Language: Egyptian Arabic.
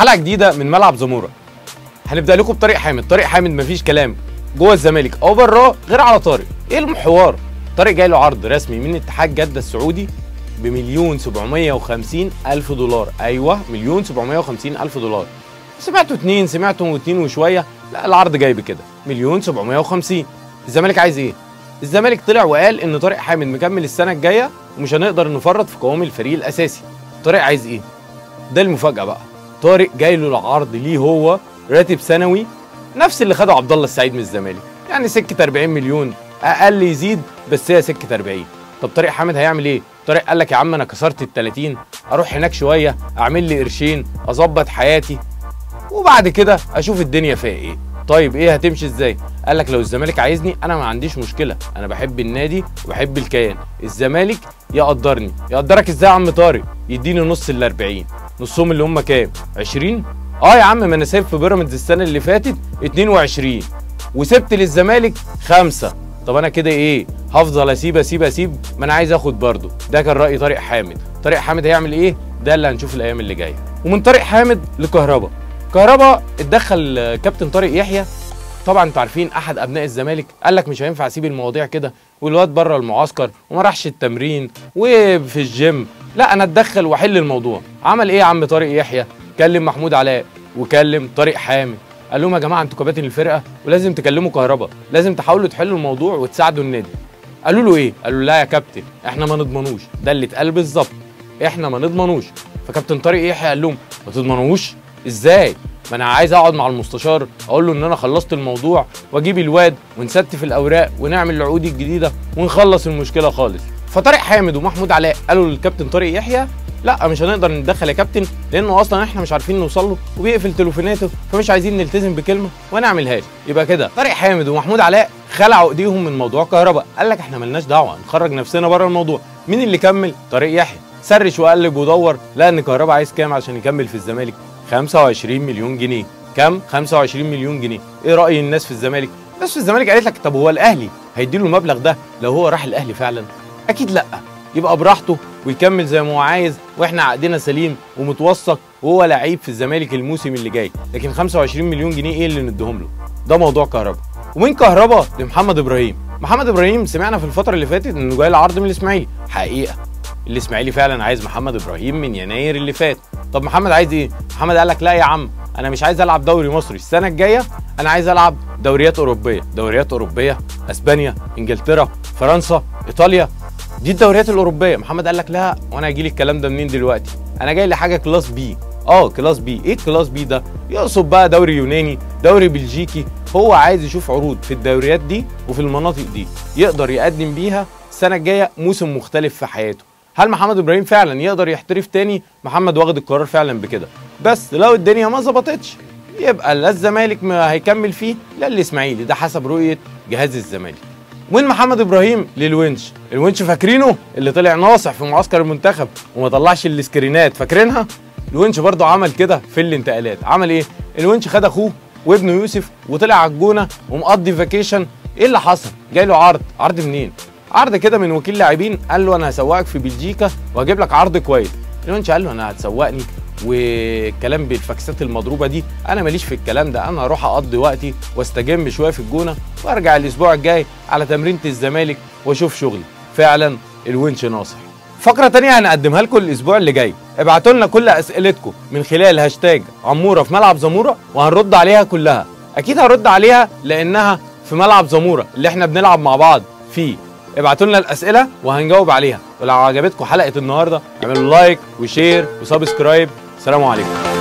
حلقه جديده من ملعب زموره هنبدا لكم بطريق حامد طارق حامد مفيش كلام جوه الزمالك او براه غير على طارق ايه المحور طارق جاي له عرض رسمي من اتحاد جده السعودي بمليون 750 الف دولار ايوه مليون 750 الف دولار سمعتوا اتنين سمعتوا اتنين وشويه لا العرض جاي بكده مليون 750 الزمالك عايز ايه الزمالك طلع وقال ان طارق حامد مكمل السنه الجايه ومش هنقدر نفرط في قوام الفريق الاساسي طارق عايز ايه ده المفاجاه بقى طارق جاي له العرض ليه هو راتب سنوي نفس اللي خده عبد الله السعيد من الزمالك يعني سكه 40 مليون اقل يزيد بس هي سكه 40 طب طارق حامد هيعمل ايه طارق قال لك يا عم انا كسرت ال 30 اروح هناك شويه اعمل لي قرشين اظبط حياتي وبعد كده اشوف الدنيا فيها ايه طيب ايه هتمشي ازاي قال لك لو الزمالك عايزني انا ما عنديش مشكله انا بحب النادي وبحب الكيان الزمالك يقدرني يقدرك ازاي يا عم طارق يديني نص ال 40 نصهم اللي هم كام 20 اه يا عم ما انا سايب في بيراميدز السنه اللي فاتت 22 وسبت للزمالك خمسة طب انا كده ايه هفضل اسيب اسيب اسيب ما انا عايز اخد برضه ده كان راي طارق حامد طارق حامد هيعمل ايه ده اللي هنشوف الايام اللي جايه ومن طارق حامد لكهربا كهربا اتدخل آه، كابتن طارق يحيى طبعا انتوا عارفين احد ابناء الزمالك قال لك مش هينفع اسيب المواضيع كده والواد بره المعسكر وما راحش التمرين وفي الجيم لا انا اتدخل واحل الموضوع عمل ايه يا عم طارق يحيى كلم محمود علاء وكلم طارق حامد قال لهم يا جماعه انتوا كباتن الفرقه ولازم تكلموا كهربا لازم تحاولوا تحلوا الموضوع وتساعدوا النادي قالوا له ايه قالوا له لا يا كابتن احنا ما نضمنوش ده اللي اتقال بالظبط احنا ما نضمنوش فكابتن طارق يحيى قال لهم ما تضمنوش ازاي ما انا عايز اقعد مع المستشار اقول له ان انا خلصت الموضوع واجيب الواد ونستف الاوراق ونعمل العقود الجديده ونخلص المشكله خالص فطارق حامد ومحمود علاء قالوا للكابتن طارق يحيى لا مش هنقدر نتدخل يا كابتن لانه اصلا احنا مش عارفين نوصل له وبيقفل تليفوناته فمش عايزين نلتزم بكلمه ونعملهاش يبقى كده طارق حامد ومحمود علاء خلعوا ايديهم من موضوع كهرباء قال لك احنا ملناش دعوه نخرج نفسنا بره الموضوع مين اللي كمل طارق يحيى سرش وقلب ودور لقى ان كهرباء عايز كام عشان يكمل في الزمالك 25 مليون جنيه كام 25 مليون جنيه ايه راي الناس في الزمالك الناس في الزمالك قالت لك طب هو الاهلي هيديله المبلغ ده لو هو راح الاهلي فعلا اكيد لا يبقى براحته ويكمل زي ما هو عايز واحنا عقدنا سليم ومتوثق وهو لعيب في الزمالك الموسم اللي جاي لكن 25 مليون جنيه ايه اللي نديهم له ده موضوع كهربا ومن كهربا لمحمد ابراهيم محمد ابراهيم سمعنا في الفتره اللي فاتت انه جاي له عرض من الاسماعيلي حقيقه الاسماعيلي فعلا عايز محمد ابراهيم من يناير اللي فات طب محمد عايز ايه محمد قال لك لا يا عم انا مش عايز العب دوري مصري السنه الجايه انا عايز العب دوريات اوروبيه دوريات اوروبيه اسبانيا انجلترا فرنسا ايطاليا دي الدوريات الاوروبيه محمد قال لك لا وانا هيجي لي الكلام ده منين دلوقتي انا جاي لي حاجه كلاس بي اه كلاس بي ايه كلاس بي ده يقصد بقى دوري يوناني دوري بلجيكي هو عايز يشوف عروض في الدوريات دي وفي المناطق دي يقدر يقدم بيها السنه الجايه موسم مختلف في حياته هل محمد ابراهيم فعلا يقدر يحترف تاني محمد واخد القرار فعلا بكده بس لو الدنيا ما ظبطتش يبقى لا الزمالك ما هيكمل فيه لا الاسماعيلي ده حسب رؤيه جهاز الزمالك وين محمد ابراهيم للونش الونش فاكرينه اللي طلع ناصح في معسكر المنتخب وما طلعش السكرينات فاكرينها الونش برضه عمل كده في الانتقالات عمل ايه الونش خد اخوه وابنه يوسف وطلع على الجونه ومقضي فاكيشن ايه اللي حصل جاي له عرض عرض منين عرض كده من وكيل لاعبين قال له انا هسوقك في بلجيكا وهجيب لك عرض كويس الونش قال له انا هتسوقني والكلام بالفاكسات المضروبه دي انا ماليش في الكلام ده انا هروح اقضي وقتي واستجم شويه في الجونه وارجع الاسبوع الجاي على تمرينه الزمالك واشوف شغلي فعلا الونش ناصح فقره تانية هنقدمها لكم الاسبوع اللي جاي ابعتوا لنا كل اسئلتكم من خلال هاشتاج عموره في ملعب زموره وهنرد عليها كلها اكيد هرد عليها لانها في ملعب زموره اللي احنا بنلعب مع بعض فيه ابعتوا لنا الاسئله وهنجاوب عليها ولو عجبتكم حلقه النهارده اعملوا لايك وشير وسبسكرايب سلام عليكم